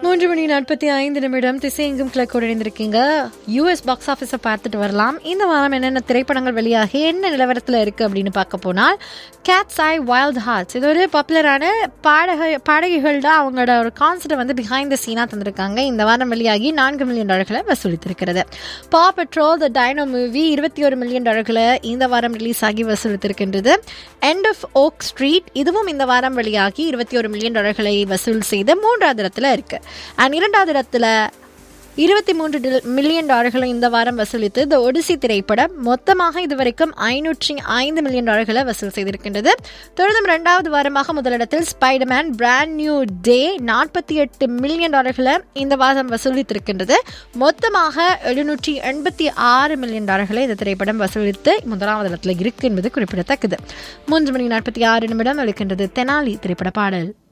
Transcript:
மூன்று மணி நாற்பத்தி ஐந்து நிமிடம் திசையெங்கும் கிழக்கோடு இணைந்திருக்கீங்க யூஎஸ் பாக்ஸ் ஆஃபீஸை பார்த்துட்டு வரலாம் இந்த வாரம் என்னென்ன திரைப்படங்கள் வெளியாகி என்ன நிலவரத்தில் இருக்குது அப்படின்னு பார்க்க போனால் கேட்ஸ் ஐ வைல்ட் ஹார்ட்ஸ் இது ஒரு பாப்புலரான பாடக பாடகிகள் தான் அவங்களோட ஒரு கான்சர்ட்டை வந்து பிஹைண்ட் த சீனாக தந்திருக்காங்க இந்த வாரம் வெளியாகி நான்கு மில்லியன் டாலர்களை வசூலித்திருக்கிறது பா பெட்ரோல் த டைனோ மூவி இருபத்தி ஒரு மில்லியன் டாலர்களை இந்த வாரம் ரிலீஸ் ஆகி வசூலித்திருக்கின்றது எண்ட் ஆஃப் ஓக் ஸ்ட்ரீட் இதுவும் இந்த வாரம் வெளியாகி இருபத்தி ஒரு மில்லியன் டாலர்களை வசூல் செய்து மூன்றாவது இடத்துல இருக்கு அண்ட் இரண்டாவது இடத்துல இருபத்தி மூன்று மில்லியன் டாலர்களை இந்த வாரம் வசூலித்து த ஒடிசி திரைப்படம் மொத்தமாக இதுவரைக்கும் ஐநூற்றி ஐந்து மில்லியன் டாலர்களை வசூல் செய்திருக்கின்றது தொடர்ந்தும் இரண்டாவது வாரமாக முதலிடத்தில் ஸ்பைடர்மேன் பிராண்ட் நியூ டே நாற்பத்தி எட்டு மில்லியன் டாலர்களை இந்த வாரம் வசூலித்திருக்கின்றது மொத்தமாக எழுநூற்றி எண்பத்தி ஆறு மில்லியன் டாலர்களை இந்த திரைப்படம் வசூலித்து முதலாவது இடத்துல இருக்கு என்பது குறிப்பிடத்தக்கது மூன்று மணி நாற்பத்தி ஆறு நிமிடம் இருக்கின்றது தெனாலி திரைப்பட பாடல்